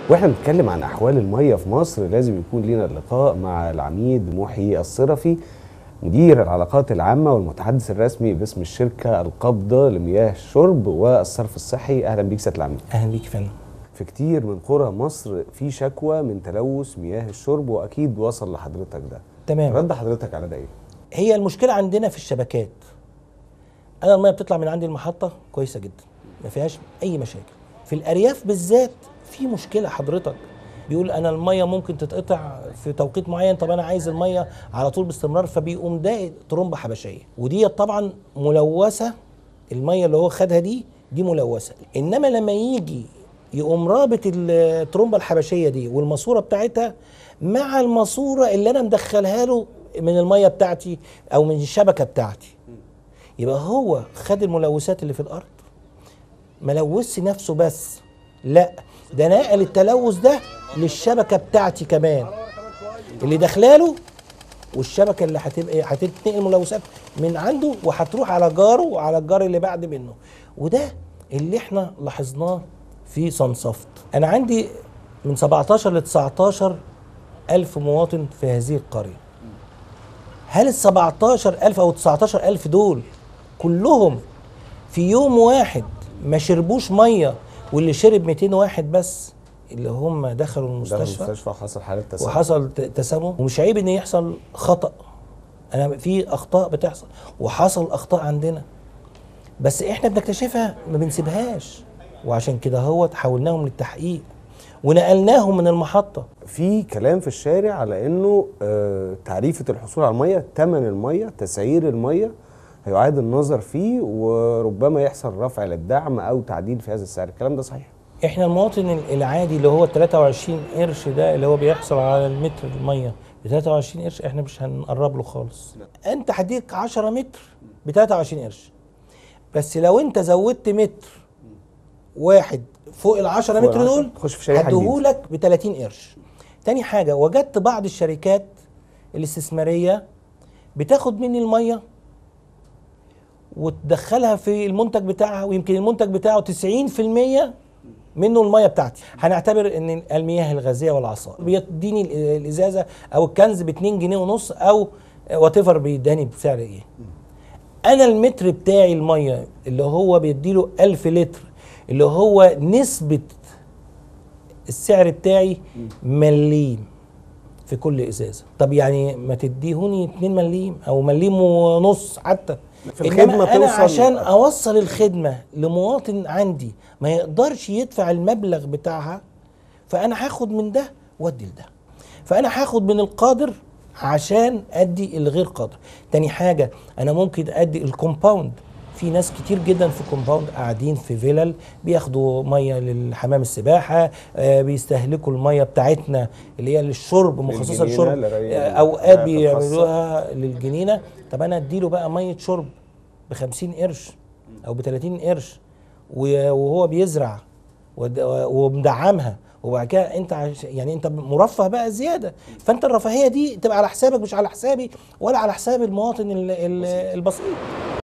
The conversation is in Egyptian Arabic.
واحنا بنتكلم عن احوال الميه في مصر لازم يكون لنا اللقاء مع العميد محيي الصرفي مدير العلاقات العامه والمتحدث الرسمي باسم الشركه القابضه لمياه الشرب والصرف الصحي اهلا بيك سياده العميد اهلا بيك يا فندم في كتير من قرى مصر في شكوى من تلوث مياه الشرب واكيد وصل لحضرتك ده تمام رد حضرتك على ده ايه هي المشكله عندنا في الشبكات انا الميه بتطلع من عندي المحطه كويسه جدا ما فيهاش اي مشاكل في الارياف بالذات في مشكله حضرتك بيقول انا الميه ممكن تتقطع في توقيت معين طب انا عايز الميه على طول باستمرار فبيقوم ده ترمبه حبشيه ودي طبعا ملوثه الميه اللي هو خدها دي دي ملوثه انما لما يجي يقوم رابط الترومبه الحبشيه دي والماسوره بتاعتها مع الماسوره اللي انا مدخلها له من الميه بتاعتي او من الشبكه بتاعتي يبقى هو خد الملوثات اللي في الارض ما لوثش نفسه بس لا ده نقل التلوث ده للشبكه بتاعتي كمان اللي داخلاله والشبكه اللي هتبقى هتتنقل ملوثات من عنده وهتروح على جاره وعلى الجار اللي بعد منه وده اللي احنا لاحظناه في صنصفت انا عندي من 17 ل 19 الف مواطن في هذه القريه هل ال 17000 او 19000 دول كلهم في يوم واحد ما شربوش ميه واللي شرب 200 واحد بس اللي هم دخلوا دخل المستشفى المستشفى وحصل حاله تسمم وحصل ت- تسمم ومش عيب ان يحصل خطا انا في اخطاء بتحصل وحصل اخطاء عندنا بس احنا بنكتشفها ما بنسيبهاش وعشان كده هو حولناهم للتحقيق ونقلناهم من المحطه في كلام في الشارع على انه آه تعريفه الحصول على الميه ثمن الميه تسعير الميه هيعاد النظر فيه وربما يحصل رفع للدعم او تعديل في هذا السعر الكلام ده صحيح احنا المواطن ال- العادي اللي هو 23 قرش ده اللي هو بيحصل على المتر الميه ب 23 قرش احنا مش هنقرب له خالص انت هديك 10 متر ب 23 قرش بس لو انت زودت متر واحد فوق ال 10 فوق متر العشرة، دول تخش في شريحة جديدة. هديهولك ب 30 قرش تاني حاجه وجدت بعض الشركات الاستثماريه بتاخد مني الميه وتدخلها في المنتج بتاعها ويمكن المنتج بتاعه 90% منه الميه بتاعتي هنعتبر ان المياه الغازيه والعصائر بيديني ال- الازازه او الكنز ب 2 جنيه ونص او وات ايفر بيداني بسعر ايه انا المتر بتاعي الميه اللي هو بيديله 1000 لتر اللي هو نسبه السعر بتاعي مليم في كل ازازه طب يعني ما تديهوني 2 مليم او مليم ونص حتى في الخدمة إنما انا توصل- عشان اوصل الخدمه لمواطن عندي ما يقدرش يدفع المبلغ بتاعها فانا هاخد من ده وادي لده فانا هاخد من القادر عشان ادي الغير قادر تاني حاجه انا ممكن ادي الكومباوند في ناس كتير جدا في كومباوند قاعدين في فيلل بياخدوا ميه للحمام السباحه آه بيستهلكوا الميه بتاعتنا اللي هي للشرب مخصصه للجنينة، للشرب لري- آه اوقات الخاصة. بيعملوها للجنينه طب انا اديله بقى ميه شرب ب 50 قرش او ب 30 قرش و- وهو بيزرع ود- ومدعمها وبعد كده انت عش يعني انت مرفه بقى زياده فانت الرفاهيه دي تبقى على حسابك مش على حسابي ولا على حساب المواطن ال- ال- البسيط